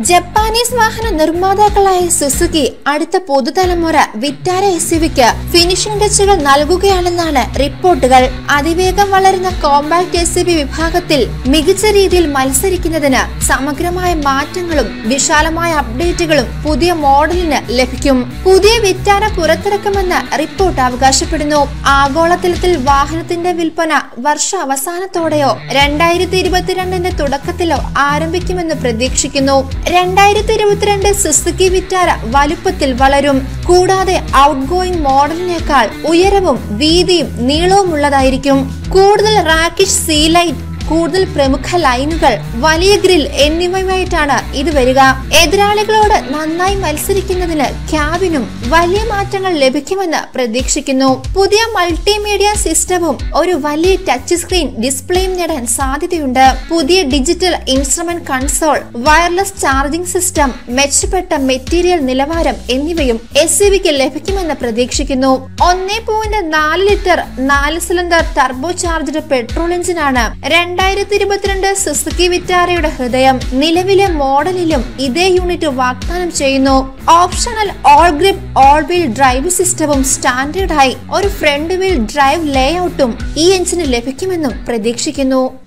Japanese വാഹന നിർമ്മാതാക്കളായ Suzuki അടുത്ത പുതുതലമുറ വിറ്റാര എസ് യുവിക്ക് ഫിനിഷിംഗ് ടച്ചുകൾ നൽകുകയാണെന്നാണ് റിപ്പോർട്ടുകൾ അതിവേഗം വളരുന്ന കോമ്പാക്ട് എസ് യു വി വിഭാഗത്തിൽ മികച്ച രീതിയിൽ മത്സരിക്കുന്നതിന് സമഗ്രമായ മാറ്റങ്ങളും വിശാലമായ അപ്ഡേറ്റുകളും പുതിയ മോഡലിന് ലഭിക്കും പുതിയ വിറ്റാര പുറത്തിറക്കുമെന്ന് റിപ്പോർട്ട് അവകാശപ്പെടുന്നു ആഗോളതലത്തിൽ വാഹനത്തിന്റെ വിൽപ്പന വർഷ അവസാനത്തോടെയോ രണ്ടായിരത്തി ഇരുപത്തിരണ്ടിന്റെ തുടക്കത്തിലോ ആരംഭിക്കുമെന്ന് പ്രതീക്ഷിക്കുന്നു രണ്ടായിരത്തി ഇരുപത്തിരണ്ട് സുസുക്കി വിറ്റാര വലുപ്പത്തിൽ വളരും കൂടാതെ ഔട്ട് ഗോയിങ് മോഡലിനേക്കാൾ ഉയരവും വീതിയും നീളവും ഉള്ളതായിരിക്കും കൂടുതൽ റാക്കിഷ് സീ ലൈറ്റ് കൂടുതൽ പ്രമുഖ ലൈനുകൾ വലിയ ഗ്രിൽ എന്നിവയുമായിട്ടാണ് ഇത് വരിക എതിരാളികളോട് നന്നായി മത്സരിക്കുന്നതിന് ക്യാബിനും വലിയ മാറ്റങ്ങൾ ലഭിക്കുമെന്ന് പ്രതീക്ഷിക്കുന്നു പുതിയ മൾട്ടിമീഡിയ സിസ്റ്റവും ഒരു വലിയ ടച്ച് സ്ക്രീൻ ഡിസ്പ്ലേയും നേടാൻ സാധ്യതയുണ്ട് പുതിയ digital instrument console wireless charging system മെച്ചപ്പെട്ട മെറ്റീരിയൽ നിലവാരം എന്നിവയും എസ് വിക്ക് ലഭിക്കുമെന്ന് പ്രതീക്ഷിക്കുന്നു ഒന്നേ പോയിന്റ് നാല് ലിറ്റർ നാല് സിലിണ്ടർ ടർബോ ചാർജ്ഡ് പെട്രോൾ എഞ്ചിനാണ് രണ്ടായിരത്തി ഇരുപത്തിരണ്ട് സുസുക്കി വിറ്റാരയുടെ ഹൃദയം നിലവിലെ മോഡലിലും ഇതേ യൂണിറ്റ് വാഗ്ദാനം ചെയ്യുന്നു optional all grip all wheel drive സിസ്റ്റവും സ്റ്റാൻഡേർഡായി ഒരു ഫ്രണ്ട് വീൽ ഡ്രൈവ് ലേഔട്ടും ഈ എഞ്ചിന് ലഭിക്കുമെന്നും പ്രതീക്ഷിക്കുന്നു